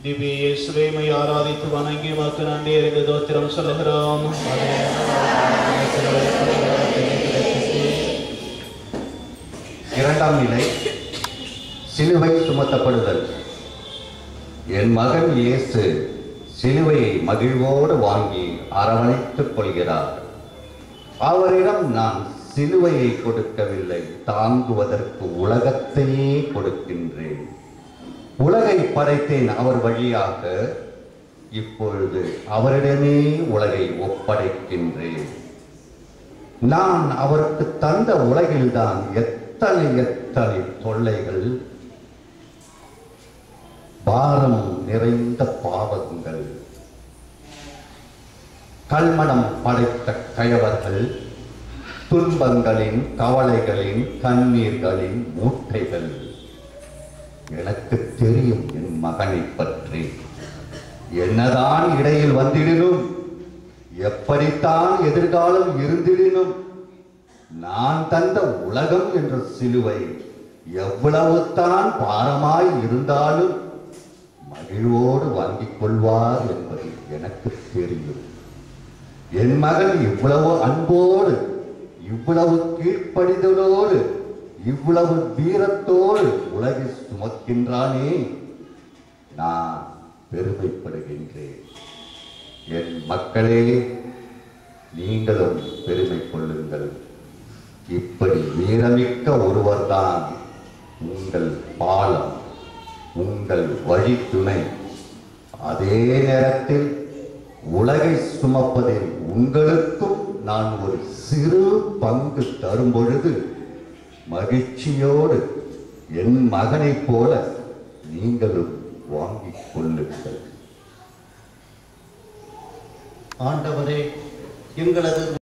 திவ்ய இயேசுவை ஆராதித்து வணங்கி உமக்கு நன்றி அறிந்து தோத்திரம் சொல்லுகிறோம் இரண்டாம் நிலை சிலுவை சுமத்தப்படுதல் என் மகன் இயேசு சிலுவையை மகிழ்வோடு வாங்கி அரவணைத்துக் கொள்கிறார் அவரிடம் நான் சிலுவையை கொடுக்கவில்லை தாங்குவதற்கு உலகத்தையே கொடுக்கின்றேன் உலகை படைத்தேன் அவர் வழியாக இப்பொழுது அவரிடமே உலகை ஒப்படைக்கின்றேன் நான் அவருக்கு தந்த உலகில்தான் எத்தனை எத்தனை தொல்லைகள் பாரம் நிறைந்த பாவங்கள் கல்மணம் படைத்த கயவர்கள் துன்பங்களின் கவலைகளின் கண்ணீர்களின் மூட்டைகள் எனக்கு தெரியும் என் மகனை பற்றி என்னதான் இடையில் வந்திடினும் எப்படித்தான் எதிர்காலம் இருந்திடினும் நான் தந்த உலகம் என்ற சிலுவை எவ்வளவு தான் பாரமாய் இருந்தாலும் மகிழ்வோடு வாங்கிக் கொள்வார் என்பது எனக்கு தெரியும் என் மகன் இவ்வளவு அன்போடு இவ்வளவு கீழ்ப்படிதலோடு இவ்வளவு வீரத்தோடு உலகை சுமக்கின்றானே நான் பெருமைப்படுகின்றேன் என் மக்களே நீங்களும் பெருமை கொள்ளுங்கள் இப்படி வீரமிக்க ஒருவர்தான் உங்கள் பாலம் உங்கள் வழித்துணை அதே நேரத்தில் உலகை சுமப்பதில் உங்களுக்கும் நான் ஒரு சிறு பங்கு தரும் பொழுது மகிழ்ச்சியோடு என் மகனைப் போல நீங்களும் வாங்கிக் கொள்ளுங்கள் ஆண்டவரே எங்களது